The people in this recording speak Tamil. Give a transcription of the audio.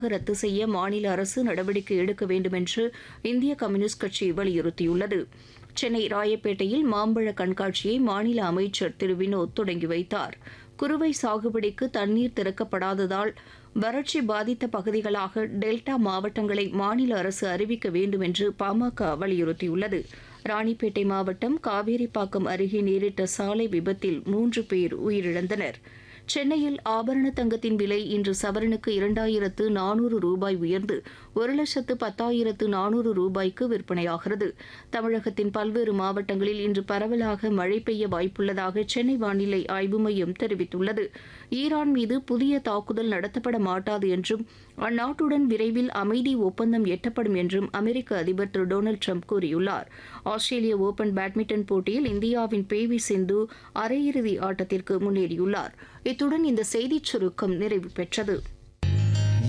ரத்து செய்ய மாநில அரசு நடவடிக்கை எடுக்க வேண்டும் என்று இந்திய கம்யூனிஸ்ட் கட்சி வலியுறுத்தியுள்ளது சென்னை ராயப்பேட்டையில் மாம்பழ கண்காட்சியை மாநில அமைச்சர் திரு வினோத் தொடங்கி வைத்தார் குறுவை சாகுபடிக்கு தண்ணீர் திறக்கப்படாததால் வறட்சி பாதித்த பகுதிகளாக டெல்டா மாவட்டங்களை மாநில அரசு அறிவிக்க வேண்டும் என்று பாமக வலியுறுத்தியுள்ளது ராணிப்பேட்டை மாவட்டம் காவேரிப்பாக்கம் அருகே நேரிட்ட சாலை விபத்தில் மூன்று பேர் உயிரிழந்தனர் சென்னையில் ஆபரண தங்கத்தின் விலை இன்று சவரனுக்கு இரண்டாயிரத்து நானூறு ரூபாய் உயர்ந்து ஒரு லட்சத்து பத்தாயிரத்து நானூறு ரூபாய்க்கு விற்பனையாகிறது தமிழகத்தின் பல்வேறு மாவட்டங்களில் இன்று பரவலாக மழை பெய்ய வாய்ப்புள்ளதாக சென்னை வானிலை ஆய்வு மையம் தெரிவித்துள்ளது ஈரான் மீது புதிய தாக்குதல் நடத்தப்பட மாட்டாது என்றும் அந்நாட்டுடன் விரைவில் அமைதி ஒப்பந்தம் எட்டப்படும் என்றும் அமெரிக்க அதிபர் திரு டொனால்டு ட்ரம்ப் கூறியுள்ளார் ஆஸ்திரேலிய ஓபன் பேட்மிண்டன் போட்டியில் இந்தியாவின் பி வி சிந்து அரையிறுதி ஆட்டத்திற்கு முன்னேறியுள்ளார் இத்துடன் இந்த செய்திச் சுருக்கம் நிறைவு பெற்றது